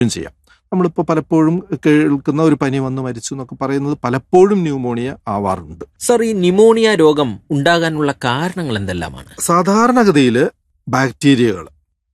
ചെയ്യാം നമ്മളിപ്പോൾ പലപ്പോഴും കേൾക്കുന്ന ഒരു പനി വന്ന് മരിച്ചു എന്നൊക്കെ പറയുന്നത് പലപ്പോഴും ന്യൂമോണിയ ആവാറുണ്ട് സർ ഈ ന്യൂമോണിയ രോഗം ഉണ്ടാകാനുള്ള കാരണങ്ങൾ എന്തെല്ലാമാണ് സാധാരണഗതിയിൽ ബാക്ടീരിയകൾ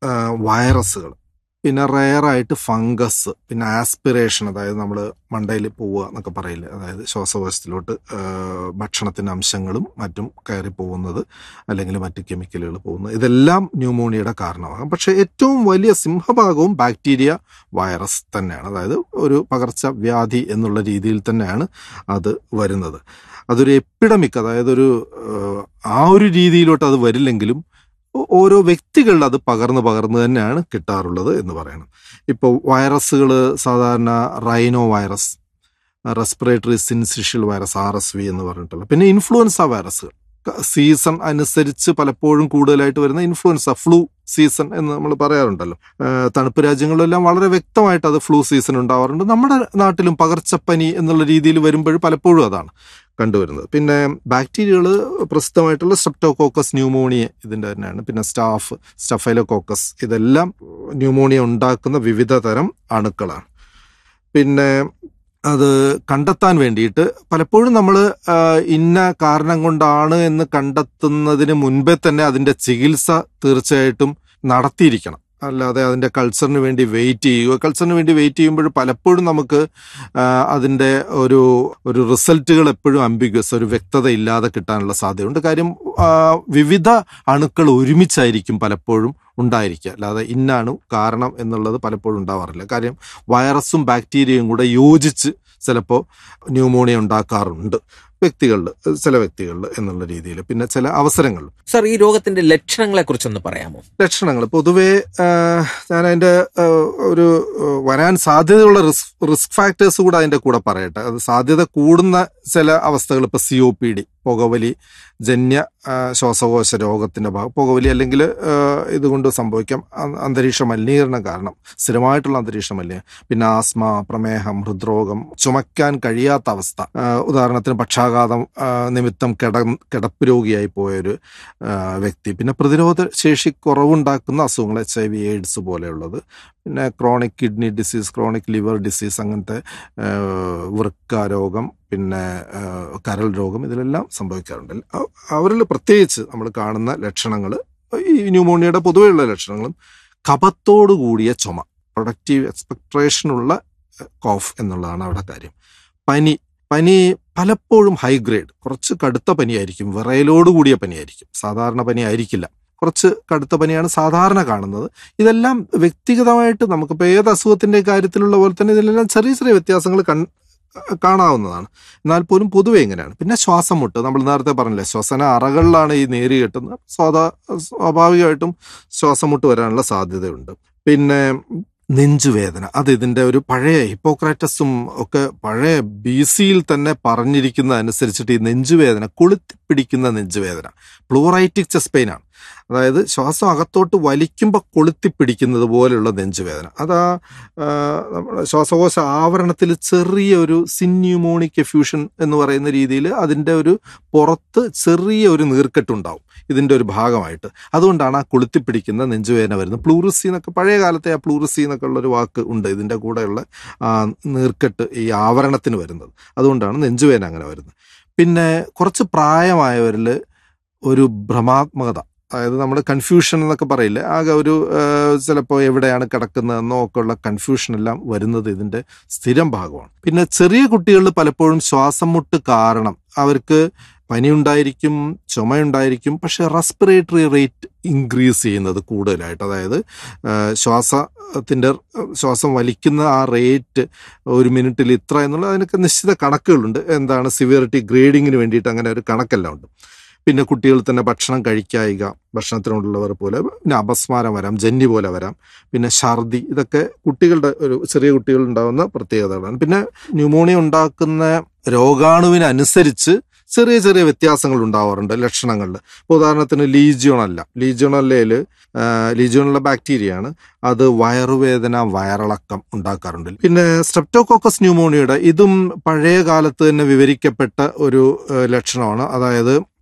വൈറസുകൾ പിന്നെ റയറായിട്ട് ഫംഗസ് പിന്നെ ആസ്പിറേഷൻ അതായത് നമ്മൾ മണ്ടയിൽ പോവുക എന്നൊക്കെ പറയില്ലേ അതായത് ശ്വാസകോശത്തിലോട്ട് ആ, ഭക്ഷണത്തിൻ്റെ അംശങ്ങളും മറ്റും കയറി പോകുന്നത് അല്ലെങ്കിൽ മറ്റ് കെമിക്കലുകൾ പോകുന്നത് ഇതെല്ലാം ന്യൂമോണിയയുടെ കാരണമാകാം പക്ഷേ ഏറ്റവും വലിയ സിംഹഭാഗവും ബാക്ടീരിയ വൈറസ് തന്നെയാണ് അതായത് ഒരു പകർച്ചവ്യാധി എന്നുള്ള രീതിയിൽ തന്നെയാണ് അത് വരുന്നത് അതൊരു എപ്പിഡമിക് അതായത് ഒരു ആ, ആ ഒരു രീതിയിലോട്ട് അത് വരില്ലെങ്കിലും ഓ- ഓരോ വ്യക്തികളിൽ അത് പകർന്ന് പകർന്ന് തന്നെയാണ് കിട്ടാറുള്ളത് എന്ന് പറയണം ഇപ്പോൾ വൈറസുകൾ സാധാരണ rhinovirus respiratory syncytial virus R S V എന്ന് പറഞ്ഞിട്ടുള്ള പിന്നെ ഇൻഫ്ലുവൻസ വൈറസുകൾ ക- സീസൺ അനുസരിച്ച് പലപ്പോഴും കൂടുതലായിട്ട് വരുന്ന ഇൻഫ്ലുവൻസ ഫ്ലൂ സീസൺ എന്ന് നമ്മൾ പറയാറുണ്ടല്ലോ ഏഹ് തണുപ്പ് രാജ്യങ്ങളിലെല്ലാം വളരെ വ്യക്തമായിട്ട് അത് ഫ്ലൂ സീസൺ ഉണ്ടാവാറുണ്ട് നമ്മുടെ നാട്ടിലും പകർച്ചപ്പനി എന്നുള്ള രീതിയിൽ വരുമ്പോൾ പലപ്പോഴും അതാണ് കണ്ടുവരുന്നത് പിന്നെ ബാക്ടീരിയകൾ പ്രസിദ്ധമായിട്ടുള്ള സ്ട്രെപ്റ്റോകോക്കസ് ന്യൂമോണിയ ഇതിൻ്റെ തന്നെയാണ് പിന്നെ സ്റ്റാഫ് സ്റ്റഫൈലോകോക്കസ് ഇതെല്ലാം ന്യൂമോണിയ ഉണ്ടാക്കുന്ന വിവിധ തരം അണുക്കളാണ് പിന്നെ അത് കണ്ടെത്താൻ വേണ്ടിയിട്ട് പലപ്പോഴും നമ്മൾ ഇന്ന കാരണം കൊണ്ടാണ് എന്ന് കണ്ടെത്തുന്നതിന് മുൻപേ തന്നെ അതിൻ്റെ ചികിത്സ തീർച്ചയായിട്ടും നടത്തിയിരിക്കണം അല്ലാതെ അതിൻ്റെ കൾച്ചറിന് വേണ്ടി വെയിറ്റ് ചെയ്യുക കൾച്ചറിന് വേണ്ടി വെയിറ്റ് ചെയ്യുമ്പോൾ പലപ്പോഴും നമുക്ക് ആ, അതിൻ്റെ ഒരു ഒരു റിസൾട്ടുകൾ എപ്പോഴും അംബിഗ്യസ് ഒരു വ്യക്തത ഇല്ലാതെ കിട്ടാനുള്ള സാധ്യതയുണ്ട് കാര്യം ആ, വിവിധ അണുക്കൾ ഒരുമിച്ചായിരിക്കും പലപ്പോഴും ഉണ്ടായിരിക്കുക അല്ലാതെ ഇന്നാണ് കാരണം എന്നുള്ളത് പലപ്പോഴും ഉണ്ടാവാറില്ല കാര്യം വൈറസും ബാക്ടീരിയയും കൂടെ യോജിച്ച് ചിലപ്പോൾ ന്യൂമോണിയ ഉണ്ടാക്കാറുണ്ട് വ്യക്തികളിൽ ചില വ്യക്തികളിൽ എന്നുള്ള രീതിയിൽ പിന്നെ ചില അവസരങ്ങളിൽ സർ ഈ രോഗത്തിന്റെ ലക്ഷണങ്ങളെ കുറിച്ചൊന്ന് പറയാമോ ലക്ഷണങ്ങൾ പൊതുവേ ആ, ഞാൻ അതിന്റെ ആ, ഒരു ആ, വരാൻ സാധ്യതയുള്ള റിസ്ക് റിസ്ക് ഫാക്ടേഴ്സ് കൂടെ അതിന്റെ കൂടെ പറയട്ടെ അത് സാധ്യത കൂടുന്ന ചില അവസ്ഥകൾ ഇപ്പൊ സി ഒ പി ഡി പുകവലി ജന്യ ആ, ശ്വാസകോശ രോഗത്തിന്റെ ഭാഗം പുകവലി അല്ലെങ്കിൽ ആ, ഇതുകൊണ്ട് സംഭവിക്കാം അ- അന്തരീക്ഷ മലിനീകരണം കാരണം സ്ഥിരമായിട്ടുള്ള അന്തരീക്ഷ മലിനീകരണം പിന്നെ ആസ്മ പ്രമേഹം ഹൃദ്രോഗം ചുമക്കാൻ കഴിയാത്ത അവസ്ഥ ആ, ഉദാഹരണത്തിന് പക്ഷാഘാതം ആ, നിമിത്തം കിട കിടപ്പ് രോഗിയായി പോയൊരു ആ, വ്യക്തി പിന്നെ പ്രതിരോധ ശേഷി കുറവുണ്ടാക്കുന്ന അസുഖങ്ങൾ എച്ച് ഐ വി എയ്ഡ്സ് പോലെയുള്ളത് പിന്നെ chronic kidney disease chronic liver disease അങ്ങനത്തെ ആ, വൃക്ക രോഗം പിന്നെ ആ, കരൾ രോഗം ഇതിലെല്ലാം സംഭവിക്കാറുണ്ട് അ- അവരിൽ പ്രത്യേകിച്ച് നമ്മൾ കാണുന്ന ലക്ഷണങ്ങൾ ഈ ന്യൂമോണിയയുടെ പൊതുവെയുള്ള ലക്ഷണങ്ങളും കഫത്തോടു കൂടിയ ചുമ പ്രൊഡക്റ്റീവ് എക്സ്പെക്ട്രേഷനുള്ള കോഫ് എന്നുള്ളതാണ് അവിടെ കാര്യം പനി പനി പലപ്പോഴും ഹൈ ഗ്രേഡ് കുറച്ച് കടുത്ത പനിയായിരിക്കും വിറയലോട് കൂടിയ പനിയായിരിക്കും സാധാരണ പനി ആയിരിക്കില്ല കുറച്ച് കടുത്ത പനിയാണ് സാധാരണ കാണുന്നത് ഇതെല്ലാം വ്യക്തിഗതമായിട്ട് നമുക്കിപ്പോൾ ഏത് അസുഖത്തിന്റെ കാര്യത്തിലുള്ള പോലെ തന്നെ ഇതിലെല്ലാം ചെറിയ ചെറിയ വ്യത്യാസങ്ങൾ കൺ കാണാവുന്നതാണ് എന്നാൽ പോലും പൊതുവെ ഇങ്ങനെയാണ് പിന്നെ ശ്വാസം മുട്ട് നമ്മൾ നേരത്തെ പറഞ്ഞില്ലേ ശ്വസന അറകളിലാണ് ഈ നേരി കെട്ടുന്നത് സ്വാഭാ സ്വാഭാവികമായിട്ടും ശ്വാസം മുട്ട് വരാനുള്ള സാധ്യതയുണ്ട് പിന്നെ നെഞ്ചുവേദന അത് ഇതിന്റെ ഒരു പഴയ ഹിപ്പോക്രാറ്റസും ഒക്കെ പഴയ ബി സിയിൽ തന്നെ പറഞ്ഞിരിക്കുന്ന അനുസരിച്ചിട്ട് ഈ നെഞ്ചുവേദന കൊളുത്തിപ്പിടിക്കുന്ന നെഞ്ചുവേദന പ്ലൂറൈറ്റിക് ചെസ്റ്റ് പെയിൻ ആണ് അതായത് ശ്വാസം അകത്തോട്ട് വലിക്കുമ്പോൾ കൊളുത്തിപ്പിടിക്കുന്നത് പോലെയുള്ള നെഞ്ചുവേദന അതാ ആ, നമ്മുടെ ശ്വാസകോശ ആവരണത്തിൽ ചെറിയ ഒരു സിന്യൂമോണിക് എഫ്യൂഷൻ എന്ന് പറയുന്ന രീതിയിൽ അതിൻ്റെ ഒരു പുറത്ത് ചെറിയ ഒരു നീർക്കെട്ടുണ്ടാവും ഇതിൻ്റെ ഒരു ഭാഗമായിട്ട് അതുകൊണ്ടാണ് ആ കൊളുത്തിപ്പിടിക്കുന്ന നെഞ്ചുവേദന വരുന്നത് പ്ലൂറിസി എന്നൊക്കെ പഴയ കാലത്തെ ആ പ്ലൂറിസി എന്നൊക്കെ ഉള്ള ഒരു വാക്ക് ഉണ്ട് ഇതിൻ്റെ കൂടെയുള്ള ആ നീർക്കെട്ട് ഈ ആവരണത്തിന് വരുന്നത് അതുകൊണ്ടാണ് നെഞ്ചുവേദന അങ്ങനെ വരുന്നത് പിന്നെ കുറച്ച് പ്രായമായവരിൽ ഒരു ഭ്രമാത്മകത അതായത് നമ്മൾ കൺഫ്യൂഷൻ എന്നൊക്കെ പറയില്ലേ ആകെ ഒരു ചിലപ്പോൾ എവിടെയാണ് കിടക്കുന്നതെന്നോ ഒക്കെ ഉള്ള കൺഫ്യൂഷൻ എല്ലാം വരുന്നത് ഇതിൻ്റെ സ്ഥിരം ഭാഗമാണ് പിന്നെ ചെറിയ കുട്ടികളിൽ പലപ്പോഴും ശ്വാസം മുട്ട് കാരണം അവർക്ക് പനിയുണ്ടായിരിക്കും ചുമയുണ്ടായിരിക്കും പക്ഷെ റെസ്പിറേറ്ററി റേറ്റ് ഇൻക്രീസ് ചെയ്യുന്നത് കൂടുതലായിട്ട് അതായത് ആ, ശ്വാസത്തിൻ്റെ ശ്വാസം വലിക്കുന്ന ആ റേറ്റ് ഒരു മിനിറ്റിൽ ഇത്ര എന്നുള്ള അതിനൊക്കെ നിശ്ചിത കണക്കുകളുണ്ട് എന്താണ് സിവിയറിറ്റി ഗ്രേഡിങ്ങിന് വേണ്ടിയിട്ട് അങ്ങനെ ഒരു കണക്കെല്ലാം ഉണ്ട് പിന്നെ കുട്ടികൾ തന്നെ ഭക്ഷണം കഴിക്കായിക ഭക്ഷണത്തിനോടുള്ളവർ പോലെ പിന്നെ അപസ്മാരം വരാം ജന്നി പോലെ വരാം പിന്നെ ഛർദി ഇതൊക്കെ കുട്ടികളുടെ ഒരു ചെറിയ കുട്ടികൾ ഉണ്ടാകുന്ന പ്രത്യേകതകളാണ് പിന്നെ ന്യൂമോണിയ ഉണ്ടാക്കുന്ന രോഗാണുവിനനുസരിച്ച് ചെറിയ ചെറിയ വ്യത്യാസങ്ങൾ ഉണ്ടാവാറുണ്ട് ലക്ഷണങ്ങളിൽ ഇപ്പോൾ ഉദാഹരണത്തിന് ലീജിയോണല്ല ലീജിയോണല്ലയിൽ ലീജിയോണല്ല ബാക്ടീരിയയാണ് അത് വയറുവേദന വയറിളക്കം ഉണ്ടാക്കാറുണ്ട് പിന്നെ സ്ട്രെപ്റ്റോകോക്കസ് ന്യൂമോണിയയുടെ ഇതും പഴയ കാലത്ത് തന്നെ വിവരിക്കപ്പെട്ട ഒരു ഏഹ്, ലക്ഷണമാണ് അതായത്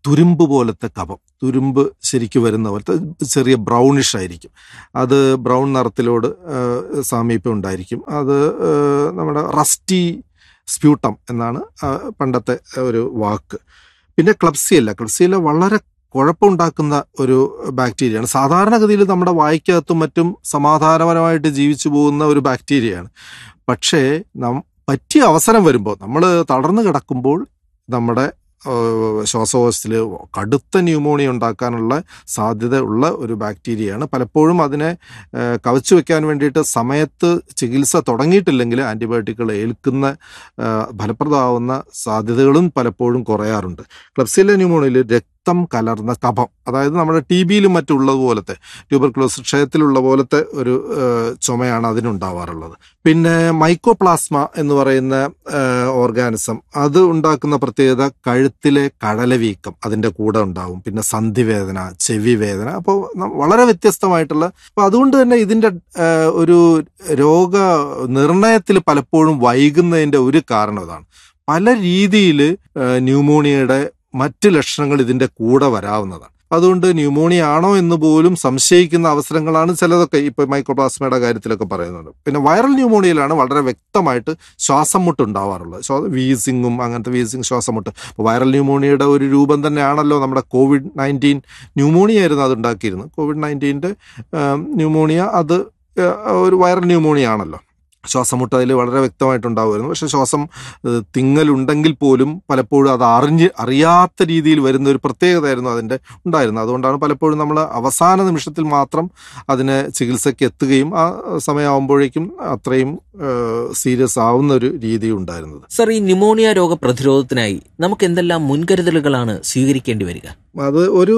തുരുമ്പ് പോലത്തെ കഫം തുരുമ്പ് ശരിക്ക് വരുന്ന പോലത്തെ ചെറിയ ബ്രൗണിഷ് ആയിരിക്കും അത് ബ്രൗൺ നിറത്തിലോട് ആ, സാമീപ്യം ഉണ്ടായിരിക്കും അത് ആ, നമ്മുടെ റസ്റ്റി സ്പ്യൂട്ടം എന്നാണ് ആ, പണ്ടത്തെ ഒരു വാക്ക് പിന്നെ ക്ലബ്സിയല്ല ക്ലബ്സിയല്ല വളരെ കുഴപ്പമുണ്ടാക്കുന്ന ഒരു ബാക്ടീരിയയാണ് സാധാരണഗതിയിൽ നമ്മുടെ വായ്ക്കകത്തും മറ്റും സമാധാനപരമായിട്ട് ജീവിച്ചു പോകുന്ന ഒരു ബാക്ടീരിയയാണ് പക്ഷേ നം പറ്റിയ അവസരം വരുമ്പോൾ നമ്മൾ തളർന്നു കിടക്കുമ്പോൾ നമ്മുടെ ഏഹ്, ശ്വാസകോശത്തിൽ കടുത്ത ന്യൂമോണിയ ഉണ്ടാക്കാനുള്ള സാധ്യത ഉള്ള ഒരു ബാക്ടീരിയയാണ് പലപ്പോഴും അതിനെ ഏഹ്, കവച്ചു വെക്കാൻ വേണ്ടിയിട്ട് സമയത്ത് ചികിത്സ തുടങ്ങിയിട്ടില്ലെങ്കിൽ ആൻറ്റിബയോട്ടിക്കുകൾ ഏൽക്കുന്ന ഏഹ്, ഫലപ്രദമാവുന്ന സാധ്യതകളും പലപ്പോഴും കുറയാറുണ്ട് ക്ലബ്സിലെ ന്യൂമോണിയയിൽ രക്തം കലർന്ന കഫം അതായത് നമ്മുടെ ടി ബിയിലും മറ്റുള്ളതുപോലത്തെ ട്യൂബർക്ലോസ് ക്ഷയത്തിലുള്ള പോലത്തെ ഒരു ഏഹ്, ചുമയാണ് അതിനുണ്ടാവാറുള്ളത് പിന്നെ മൈക്കോപ്ലാസ്മ എന്ന് പറയുന്ന ഓർഗാനിസം അത് ഉണ്ടാക്കുന്ന പ്രത്യേകത കഴുത്തിലെ കഴലവീക്കം അതിൻ്റെ കൂടെ ഉണ്ടാവും പിന്നെ സന്ധിവേദന ചെവി വേദന അപ്പോൾ വളരെ വ്യത്യസ്തമായിട്ടുള്ള അപ്പോൾ അതുകൊണ്ട് തന്നെ ഇതിൻ്റെ ഏഹ്, ഒരു രോഗ നിർണയത്തിൽ പലപ്പോഴും വൈകുന്നതിൻ്റെ ഒരു കാരണം ഇതാണ് പല രീതിയിൽ ന്യൂമോണിയയുടെ മറ്റ് ലക്ഷണങ്ങൾ ഇതിൻ്റെ കൂടെ വരാവുന്നതാണ് അതുകൊണ്ട് ന്യൂമോണിയ ആണോ എന്ന് പോലും സംശയിക്കുന്ന അവസരങ്ങളാണ് ചിലതൊക്കെ ഇപ്പൊ മൈക്രോപ്ലാസ്മയുടെ കാര്യത്തിലൊക്കെ പറയുന്നത് പിന്നെ വൈറൽ ന്യൂമോണിയയിലാണ് വളരെ വ്യക്തമായിട്ട് ശ്വാസം മുട്ട് ഉണ്ടാവാറുള്ളത് ശ്വാ- വീസിങ്ങും അങ്ങനത്തെ വീസിങ് ശ്വാസം മുട്ട് അപ്പോൾ വൈറൽ ന്യൂമോണിയയുടെ ഒരു രൂപം തന്നെയാണല്ലോ നമ്മുടെ കോവിഡ് നയൻറ്റീൻ ന്യൂമോണിയ ആയിരുന്നു അത് ഉണ്ടാക്കിയിരുന്നത് കോവിഡ് നയൻറ്റീൻ്റെ ന്യൂമോണിയ അത് ആ, ഒരു വൈറൽ ന്യൂമോണിയ ആണല്ലോ ശ്വാസം മുട്ട് അതിൽ വളരെ വ്യക്തമായിട്ടുണ്ടാവുമായിരുന്നു പക്ഷെ ശ്വാസം ഏഹ്, തിങ്ങലുണ്ടെങ്കിൽ പോലും പലപ്പോഴും അത് അറിഞ്ഞ് അറിയാത്ത രീതിയിൽ വരുന്ന ഒരു പ്രത്യേകതയായിരുന്നു അതിൻ്റെ ഉണ്ടായിരുന്നത് അതുകൊണ്ടാണ് പലപ്പോഴും നമ്മൾ അവസാന നിമിഷത്തിൽ മാത്രം അതിന് ചികിത്സയ്ക്ക് എത്തുകയും ആ സമയമാകുമ്പോഴേക്കും അത്രയും സീരിയസ് ആവുന്ന ഒരു രീതി ഉണ്ടായിരുന്നത് സർ ഈ ന്യൂമോണിയ രോഗപ്രതിരോധത്തിനായി നമുക്ക് എന്തെല്ലാം മുൻകരുതലുകളാണ് സ്വീകരിക്കേണ്ടി വരിക അത് ഒരു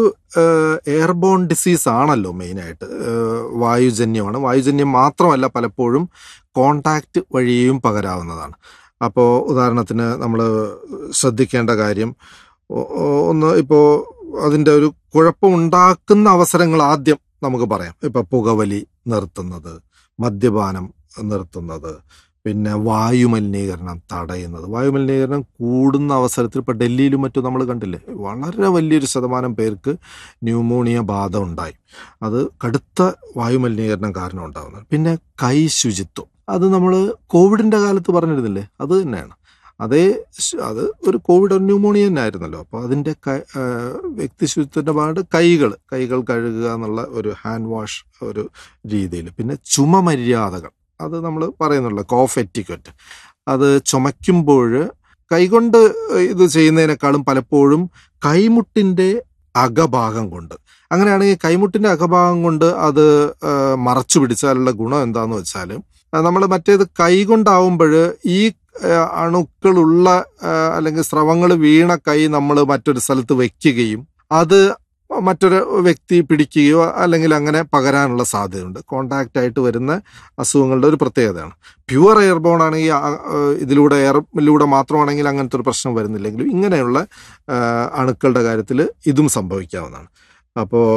എയർബോൺ ഡിസീസ് ആണല്ലോ മെയിനായിട്ട് വായുജന്യമാണ് വായുജന്യം മാത്രമല്ല പലപ്പോഴും കോണ്ടാക്റ്റ് വഴിയും പകരാവുന്നതാണ് അപ്പോൾ ഉദാഹരണത്തിന് നമ്മൾ ശ്രദ്ധിക്കേണ്ട കാര്യം ഒ- ഒ- ഒന്ന് ഇപ്പോൾ അതിൻ്റെ ഒരു കുഴപ്പമുണ്ടാക്കുന്ന അവസരങ്ങൾ ആദ്യം നമുക്ക് പറയാം ഇപ്പോൾ പുകവലി നിർത്തുന്നത് മദ്യപാനം നിർത്തുന്നത് പിന്നെ വായുമലിനീകരണം തടയുന്നത് വായുമലിനീകരണം കൂടുന്ന അവസരത്തിൽ ഇപ്പോൾ ഡൽഹിയിലും മറ്റും നമ്മൾ കണ്ടില്ലേ വളരെ വലിയൊരു ശതമാനം പേർക്ക് ന്യൂമോണിയ ബാധ ഉണ്ടായി അത് കടുത്ത വായുമലിനീകരണം കാരണം ഉണ്ടാകുന്നത് പിന്നെ കൈ ശുചിത്വം അത് നമ്മൾ കോവിഡിൻ്റെ കാലത്ത് പറഞ്ഞിരുന്നില്ലേ അത് തന്നെയാണ് അതേ ശ്- അത് ഒരു കോവിഡ് ഒരു ന്യൂമോണിയ തന്നെ ആയിരുന്നല്ലോ അപ്പോൾ അതിൻ്റെ കൈ ആ, വ്യക്തി ശുചിത്വത്തിൻ്റെ ഭാഗത്ത് കൈകൾ കൈകൾ കഴുകുക എന്നുള്ള ഒരു ഹാൻഡ് വാഷ് ഒരു രീതിയിൽ പിന്നെ ചുമ മര്യാദകൾ അത് നമ്മൾ പറയുന്നുള്ള കോഫ് എറ്റിക്വറ്റ് അത് ചുമയ്ക്കുമ്പോൾ കൈകൊണ്ട് ഇത് ചെയ്യുന്നതിനേക്കാളും പലപ്പോഴും കൈമുട്ടിൻ്റെ അകഭാഗം കൊണ്ട് അങ്ങനെയാണെങ്കിൽ കൈമുട്ടിൻ്റെ അകഭാഗം കൊണ്ട് അത് ആ, മറച്ചു പിടിച്ചാലുള്ള ഗുണം എന്താന്ന് വെച്ചാൽ നമ്മൾ മറ്റേത് കൈ കൊണ്ടാവുമ്പോൾ ഈ ആ, അണുക്കളുള്ള ആ, അല്ലെങ്കിൽ സ്രവങ്ങൾ വീണ കൈ നമ്മൾ മറ്റൊരു സ്ഥലത്ത് വെക്കുകയും അത് മറ്റൊരു വ്യക്തി പിടിക്കുകയോ അല്ലെങ്കിൽ അങ്ങനെ പകരാനുള്ള സാധ്യതയുണ്ട് കോണ്ടാക്റ്റ് ആയിട്ട് വരുന്ന അസുഖങ്ങളുടെ ഒരു പ്രത്യേകതയാണ് പ്യുവർ എയർബോൺ ആണെങ്കിൽ ആ, ആ, ഇതിലൂടെ എയറിലൂടെ മാത്രമാണെങ്കിൽ അങ്ങനത്തെ ഒരു പ്രശ്നം വരുന്നില്ലെങ്കിലും ഇങ്ങനെയുള്ള ആ, അണുക്കളുടെ കാര്യത്തിൽ ഇതും സംഭവിക്കാവുന്നതാണ് അപ്പോൾ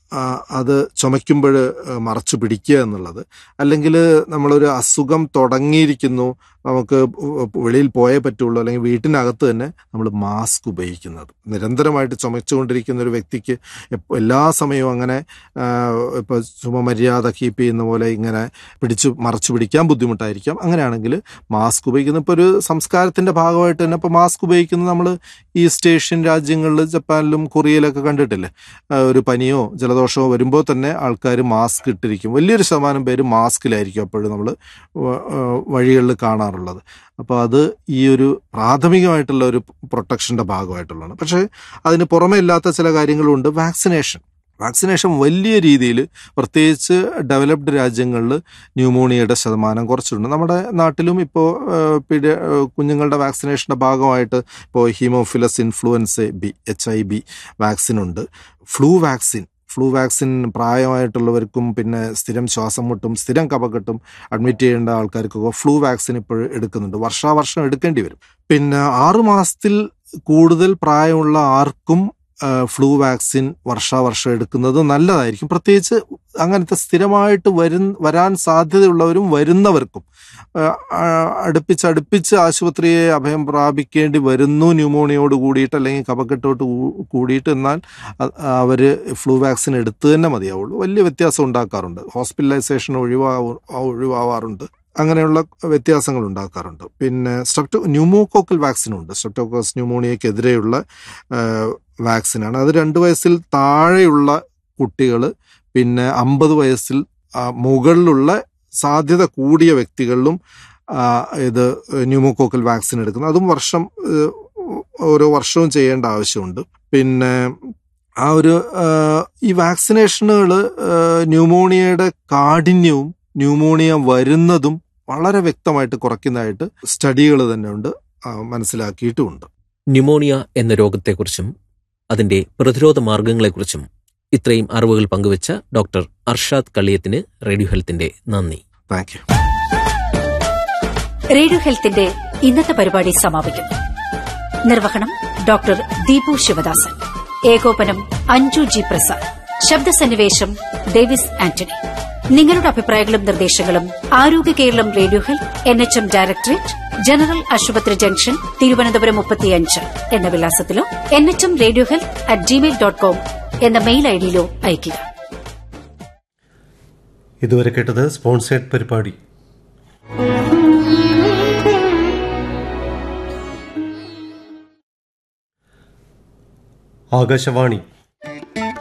അത് ചുമയ്ക്കുമ്പോൾ മറച്ചു പിടിക്കുക എന്നുള്ളത് അല്ലെങ്കിൽ നമ്മളൊരു അസുഖം തുടങ്ങിയിരിക്കുന്നു നമുക്ക് വെളിയിൽ പോയേ പറ്റുള്ളൂ അല്ലെങ്കിൽ വീട്ടിനകത്ത് തന്നെ നമ്മൾ മാസ്ക് ഉപയോഗിക്കുന്നത് നിരന്തരമായിട്ട് ചുമച്ചുകൊണ്ടിരിക്കുന്ന ഒരു വ്യക്തിക്ക് എപ്പ- എല്ലാ സമയവും അങ്ങനെ ഇപ്പോൾ ചുമമര്യാദ കീപ്പ് ചെയ്യുന്ന പോലെ ഇങ്ങനെ പിടിച്ച് മറച്ചു പിടിക്കാൻ ബുദ്ധിമുട്ടായിരിക്കാം അങ്ങനെയാണെങ്കിൽ മാസ്ക് ഉപയോഗിക്കുന്ന ഇപ്പോൾ ഒരു സംസ്കാരത്തിൻ്റെ ഭാഗമായിട്ട് തന്നെ ഇപ്പോൾ മാസ്ക് ഉപയോഗിക്കുന്നത് നമ്മൾ ഈസ്റ്റ് ഏഷ്യൻ രാജ്യങ്ങളിൽ ജപ്പാനിലും കൊറിയയിലൊക്കെ കണ്ടിട്ടില്ലേ ആ, ഒരു പനിയോ ജലദോഷമോ വരുമ്പോൾ തന്നെ ആൾക്കാർ മാസ്ക് ഇട്ടിരിക്കും വലിയൊരു ശതമാനം പേര് മാസ്കിലായിരിക്കും അപ്പോഴും നമ്മൾ വഴികളിൽ കാണാറുള്ളത് അപ്പോൾ അത് ഈ ഒരു പ്രാഥമികമായിട്ടുള്ള ഒരു പ്രൊട്ടക്ഷൻ്റെ ഭാഗമായിട്ടുള്ളതാണ് പക്ഷേ അതിന് പുറമെ ഇല്ലാത്ത ചില കാര്യങ്ങളുണ്ട് വാക്സിനേഷൻ വാക്സിനേഷൻ വലിയ രീതിയിൽ പ്രത്യേകിച്ച് ഡെവലപ്ഡ് രാജ്യങ്ങളിൽ ന്യൂമോണിയയുടെ ശതമാനം കുറച്ചിട്ടുണ്ട് നമ്മുടെ നാട്ടിലും ഇപ്പോൾ പിടി കുഞ്ഞുങ്ങളുടെ വാക്സിനേഷൻ്റെ ഭാഗമായിട്ട് ഇപ്പോൾ haemophilus influenzae B H I B vaccine ഉണ്ട് ഫ്ലൂ വാക്സിൻ ഫ്ലൂ വാക്സിൻ പ്രായമായിട്ടുള്ളവർക്കും പിന്നെ സ്ഥിരം ശ്വാസം മുട്ടും സ്ഥിരം കഫക്കെട്ടും അഡ്മിറ്റ് ചെയ്യേണ്ട ആൾക്കാർക്കൊക്കെ ഫ്ലൂ വാക്സിൻ ഇപ്പോൾ എടുക്കുന്നുണ്ട് വർഷാവർഷം എടുക്കേണ്ടി വരും പിന്നെ ആറു മാസത്തിൽ കൂടുതൽ പ്രായമുള്ള ആർക്കും ആ, ഫ്ലൂ വാക്സിൻ വർഷാവർഷം എടുക്കുന്നത് നല്ലതായിരിക്കും പ്രത്യേകിച്ച് അങ്ങനത്തെ സ്ഥിരമായിട്ട് വരും വരാൻ സാധ്യതയുള്ളവരും വരുന്നവർക്കും അടുപ്പിച്ചടുപ്പിച്ച് ആശുപത്രിയെ അഭയം പ്രാപിക്കേണ്ടി വരുന്നു ന്യൂമോണിയോട് കൂടിയിട്ട് അല്ലെങ്കിൽ കഫക്കെട്ടോട്ട് കൂ- കൂടിയിട്ട് എന്നാൽ അവർ ഫ്ലൂ വാക്സിൻ എടുത്തു തന്നെ മതിയാവുള്ളൂ വലിയ വ്യത്യാസം ഉണ്ടാക്കാറുണ്ട് ഹോസ്പിറ്റലൈസേഷൻ ഒഴിവാവു ഒഴിവാവാറുണ്ട് അങ്ങനെയുള്ള വ്യത്യാസങ്ങൾ ഉണ്ടാക്കാറുണ്ട് പിന്നെ സ്ട്രെപ്റ്റോ ന്യൂമോകോക്കൽ വാക്സിനുണ്ട് സ്ട്രെപ്റ്റോക്കോസ് ന്യൂമോണിയക്കെതിരെയുള്ള വാക്സിനാണ് അത് രണ്ട് വയസ്സിൽ താഴെയുള്ള കുട്ടികൾ പിന്നെ അമ്പത് വയസ്സിൽ ആ, മുകളിലുള്ള സാധ്യത കൂടിയ വ്യക്തികളിലും ആ, ഇത് ന്യൂമോകോക്കൽ വാക്സിൻ എടുക്കുന്നത് അതും വർഷം ഏഹ്, ഓരോ വർഷവും ചെയ്യേണ്ട ആവശ്യമുണ്ട് പിന്നെ ആ ഒരു ആ, ഈ വാക്സിനേഷനുകൾ ന്യൂമോണിയയുടെ കാഠിന്യവും ന്യൂമോണിയ വരുന്നതും വളരെ വ്യക്തമായിട്ട് കുറയ്ക്കുന്നതായിട്ട് സ്റ്റഡികൾ തന്നെ ഉണ്ട് ആ, മനസ്സിലാക്കിയിട്ടുമുണ്ട് ന്യൂമോണിയ എന്ന രോഗത്തെക്കുറിച്ചും അതിന്റെ പ്രതിരോധ മാർഗങ്ങളെക്കുറിച്ചും ഇത്രയും അറിവുകൾ പങ്കുവച്ച ഡോക്ടർ അർഷാദ് കളിയത്തിന് റേഡിയോ ഹെൽത്തിന്റെ നന്ദി താങ്ക് യു റേഡിയോ ഹെൽത്തിന്റെ ഇന്നത്തെ പരിപാടി സമാപിക്കുന്നു നിർവഹണം ഡോക്ടർ ദീപു ശിവദാസൻ ഏകോപനം അഞ്ജു ജി പ്രസാദ് ശബ്ദസന്നിവേശം ഡേവിസ് ആന്റണി നിങ്ങളുടെ അഭിപ്രായങ്ങളും നിർദ്ദേശങ്ങളും Arogya Keralam radio health N H M directorate general ആശുപത്രി ജംഗ്ഷൻ തിരുവനന്തപുരം മുപ്പത്തിയഞ്ച് എന്ന വിലാസത്തിലോ N H M radio health at Gmail dot com എന്ന മെയിൽ ഐഡിയിലോ അയയ്ക്കുക ഇതുവരെ കേട്ടത് സ്പോൺസേഡ് പരിപാടി ആകാശവാണി